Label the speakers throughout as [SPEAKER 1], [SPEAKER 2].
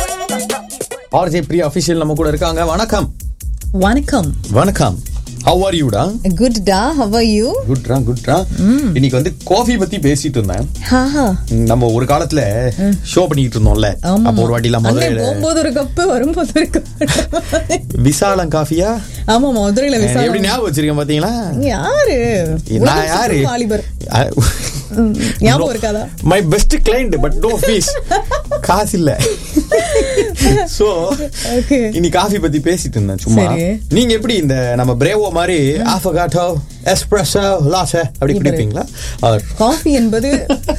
[SPEAKER 1] RJ Priya official நம்ம கூட இருக்காங்க வணக்கம்
[SPEAKER 2] வணக்கம்
[SPEAKER 1] வணக்கம் ஹவ் ஆர் யூடா
[SPEAKER 2] குட் டா ஹவ் ஆர் யூ
[SPEAKER 1] குட்ரா குட்ரா இன்னைக்கு வந்து காஃபி பத்தி பேசிட்டு இருந்தேன்
[SPEAKER 2] ஹாஹா
[SPEAKER 1] ம், நம்ம ஒரு காலத்துல ஷோ பண்ணிட்டு இருந்தோம்ல
[SPEAKER 2] ஆமா
[SPEAKER 1] அப்போ ஒரு வாட்டி எல்லாம்
[SPEAKER 2] அண்ணே,
[SPEAKER 1] மதுரையில
[SPEAKER 2] போகும்போது ஒரு கப்பு வரும்போது ஒரு கப்பு
[SPEAKER 1] விசாலம் காஃபியா
[SPEAKER 2] ஆமா மதுரையில
[SPEAKER 1] எப்படி
[SPEAKER 2] விசாலம்
[SPEAKER 1] ஞாபகம் வச்சிருக்கேன் பாத்தீங்களா
[SPEAKER 2] யாரு
[SPEAKER 1] நான்
[SPEAKER 2] உலகம்
[SPEAKER 1] யாரு
[SPEAKER 2] சுற்றும் வாலிபர் ம், ஞாபகம் இருக்காதா
[SPEAKER 1] my best client but no fees காசு இல்ல சோ
[SPEAKER 2] Okay.
[SPEAKER 1] இனி காஃபி பத்தி பேசிட்டு இருந்தேன் சும்மா
[SPEAKER 2] சரி.
[SPEAKER 1] நீங்க எப்படி இந்த நம்ம பிரேவோ மாதிரி ஆஃபகாட்டோ எஸ்பிரஸோ லாசே அப்படி
[SPEAKER 2] இப்படி.
[SPEAKER 1] குடிப்பீங்களா Or-
[SPEAKER 2] காஃபி என்பது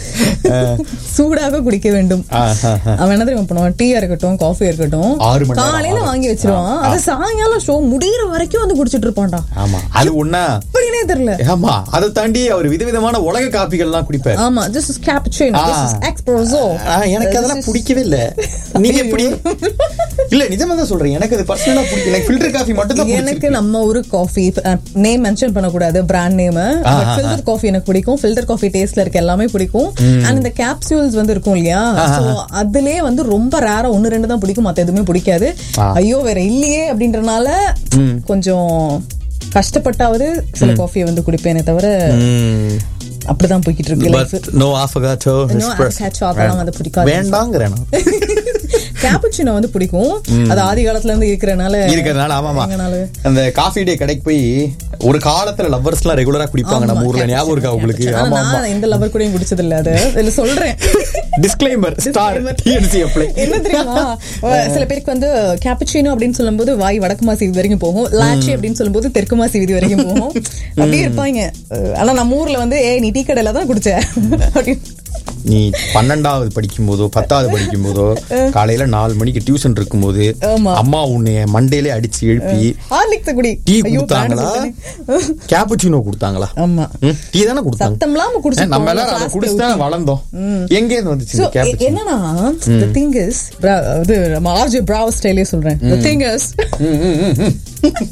[SPEAKER 2] சூடாக குடிக்க வேண்டும்
[SPEAKER 1] ஆ, ஆ, ஆ.
[SPEAKER 2] அவன் என்ன தெரியுமா பண்ணுவான் டீயா இருக்கட்டும் காஃபி இருக்கட்டும்
[SPEAKER 1] ஆறு மணி நேரம்
[SPEAKER 2] காலையில
[SPEAKER 1] ஆறு.
[SPEAKER 2] வாங்கி வச்சிருவான்
[SPEAKER 1] ஆ,
[SPEAKER 2] அது சாயங்காலம் ஷோ முடியிற வரைக்கும் வந்து குடிச்சிட்டு இருப்பான்டா
[SPEAKER 1] ஆமா அது ஒண்ணா
[SPEAKER 2] அப்படின்னே தெரியல
[SPEAKER 1] ஆமா அதை தாண்டி அவர் விதவிதமான உலக காப்பிகள்லாம் குடிப்பார்
[SPEAKER 2] ஆமா this is cappuccino this is
[SPEAKER 1] ah.
[SPEAKER 2] Espresso
[SPEAKER 1] ஆ, எனக்கு அதெல்லாம் பிடிக்கவே இல்ல நீங்க எப்படி இல்ல நிஜமா தான் சொல்றேன் எனக்கு அது பர்சனலா பிடிக்கும் எனக்கு ஃபில்டர் காஃபி மட்டும் தான்
[SPEAKER 2] எனக்கு
[SPEAKER 1] பிடிச்சிருக்கு.
[SPEAKER 2] நம்ம ஒரு காஃபி நேம் மென்ஷன் பண்ணக்கூடாது brand name
[SPEAKER 1] ah, ah,
[SPEAKER 2] filter coffee எனக்கு பிடிக்கும் ஃபில்டர் காஃபி டேஸ்ட்ல இருக்க எல்லாமே பிடிக்கும் அண்ட் இந்த கேப்சூல்ஸ் வந்து இருக்கும் இல்லையா So, அதுலயே வந்து ரொம்ப ரேரா ஒன்னு ரெண்டு தான் பிடிக்கும் மத்த எதுவுமே பிடிக்காது
[SPEAKER 1] ஆ.
[SPEAKER 2] ஐயோ வேற இல்லையே அப்படின்றனால கொஞ்சம் கஷ்டப்பட்டாவது சில காஃபியை வந்து குடிப்பேனே தவிர
[SPEAKER 1] ம்.
[SPEAKER 2] அப்படிதான் போய்கிட்டு இருக்கு
[SPEAKER 1] But
[SPEAKER 2] life
[SPEAKER 1] no affogato, espresso.
[SPEAKER 2] avocado அதெல்லாம் வந்து பிடிக்காது.
[SPEAKER 1] வேண்டாங்கிறேன் நான்.
[SPEAKER 2] கேப்புச்சினோ வந்து பிடிக்கும் அது ஆதி காலத்துல இருந்து இருக்கிறனால
[SPEAKER 1] இருக்கிறதுனால ஆமாமா
[SPEAKER 2] எங்கனால
[SPEAKER 1] அந்த காஃபி டே கடைக்கு போய் ஒரு காலத்துல லவ்வர்ஸ் எல்லாம் ரெகுலரா குடிப்பாங்க நம்ம ஊர்ல ஞாபகம் இருக்கா உங்களுக்கு
[SPEAKER 2] ஆனா
[SPEAKER 1] ஆமா ஆமா
[SPEAKER 2] நான் இந்த லவர் கூடயும் குடிச்சது இல்ல அது இதுல சொல்றேன்
[SPEAKER 1] டிஸ்க்ளைமர் ஸ்டார் டிஎன்சி அப்ளை
[SPEAKER 2] என்ன தெரியுமா சில பேருக்கு வந்து கேப்புச்சினோ அப்படின்னு சொல்லும்போது வாய் வடக்கு மாசி வீதி வரைக்கும் போகும் லாச்சி அப்படின்னு சொல்லும்போது தெற்கு மாசி வீதி வரைக்கும் போகும் அப்படியே இருப்பாங்க அஹ் ஆனா நம்ம ஊர்ல வந்து ஏய் நீ டீ கடையில தான் குடிச்ச அப்படின்னு
[SPEAKER 1] நீ பன்னெண்டாவது படிக்கும் போதோ பத்தாவது படிக்கும் போதோ காலையில நாலு மணிக்கு டியூஷன் இருக்கும் போது
[SPEAKER 2] ஆமா.
[SPEAKER 1] அம்மா உன்னைய மண்டேலே அடிச்சு எழுப்பி
[SPEAKER 2] ஹார்லிக்ஸ் குடி
[SPEAKER 1] டீ
[SPEAKER 2] ஐயோ,
[SPEAKER 1] கொடுத்தாங்களா
[SPEAKER 2] brand சொல்லிட்டேன்.
[SPEAKER 1] கேப்புச்சினோ கொடுத்தாங்களா
[SPEAKER 2] ஆமா
[SPEAKER 1] ம், டீ தானே கொடுத்தாங்க
[SPEAKER 2] சத்தம் இல்லாம குடிச்சிட்டு
[SPEAKER 1] நம்ம
[SPEAKER 2] போவோம்,
[SPEAKER 1] எல்லாரும் அதை
[SPEAKER 2] flask
[SPEAKER 1] குடிச்சு
[SPEAKER 2] ஊத்தி.
[SPEAKER 1] தான் வளர்ந்தோம் எங்க இருந்து வந்துச்சு
[SPEAKER 2] So,
[SPEAKER 1] இந்த cappuccino?
[SPEAKER 2] எ- என்னன்னா the thing is bra- இது நம்ம ஆர்ஜே பிராவ் ஸ்டைலே சொல்றேன் the thing is
[SPEAKER 1] ம், ம், ம், ம்.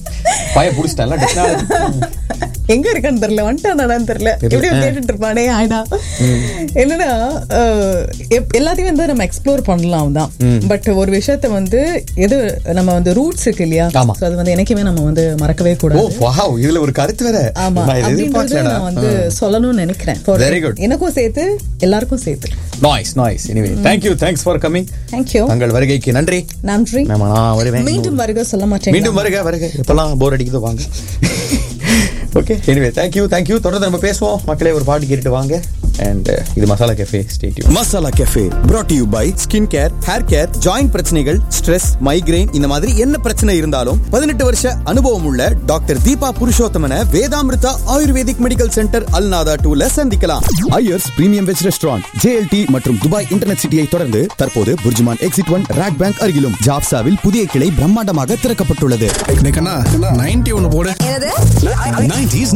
[SPEAKER 1] பய புடிச்சிட்டேன்ல டெக்னாலஜி
[SPEAKER 2] எங்க இருக்கான்னு தெரியல வந்துட்டானான்னு தெரியல
[SPEAKER 1] தெரியல.
[SPEAKER 2] எப்படி கேட்டுட்டு இருப்பானே ஆயிடா என்னன்னா அஹ், எப்- எல்லாத்தையும் வந்து நம்ம எக்ஸ்ப்ளோர் பண்ணலாம் தான் பட் ஒரு விஷயத்த வந்து எது நம்ம வந்து ரூட்ஸ் இருக்கு இல்லையா
[SPEAKER 1] ஆமா.
[SPEAKER 2] So, அது வந்து என்னைக்குமே நம்ம வந்து மறக்கவே
[SPEAKER 1] ஓ
[SPEAKER 2] கூடாது
[SPEAKER 1] வாவ் இதுல ஒரு கருத்து வேற
[SPEAKER 2] ஆமா
[SPEAKER 1] நான் இதை
[SPEAKER 2] அப்படின்றது
[SPEAKER 1] எதிர்பார்க்கலடா
[SPEAKER 2] நான் வந்து சொல்லணும்னு நினைக்கிறேன் For
[SPEAKER 1] Very good.
[SPEAKER 2] எனக்கும் சேர்த்து எல்லாருக்கும் சேர்த்து
[SPEAKER 1] noise noise anyway thank you thanks for coming
[SPEAKER 2] thank you
[SPEAKER 1] தங்கள் வருகைக்கு நன்றி
[SPEAKER 2] நன்றி
[SPEAKER 1] நம்ம நான் வருவேன்
[SPEAKER 2] மீண்டும் வருக சொல்ல மாட்டேன்
[SPEAKER 1] மீண்டும் வருக வருக இப்பெல்லாம் போர் அடிக்குது வாங்க ஓகே எனிவே தேங்க்யூ தேங்க்யூ தொடர்ந்து நம்ம பேசுவோம் மக்களே ஒரு பாட்டு கேட்டுட்டு வாங்க அண்ட் இது மசாலா கெஃபே ஸ்டேட்யூ
[SPEAKER 3] masala cafe brought to you by skin care hair care joint பிரச்சனைகள் ஸ்ட்ரெஸ் மைக்ரைன் இந்த மாதிரி என்ன பிரச்சனை இருந்தாலும் பதினெட்டு வருஷ அனுபவம் உள்ள doctor Deepa Purushothaman Vedamrutha Ayurvedic medical centre Al Nahda டூல சந்திக்கலாம் Iyers premium veg restaurant JLT மற்றும் துபாய் இன்டர்நெட் சிட்டியை தொடர்ந்து தற்போது Burjuman exit one RAK bank அருகிலும் ஜாப்சாவில் புதிய கிளை பிரம்மாண்டமாக திறக்கப்பட்டுள்ளது
[SPEAKER 4] நைன்டி ஒன்னு போடு
[SPEAKER 5] என்னது
[SPEAKER 4] 90s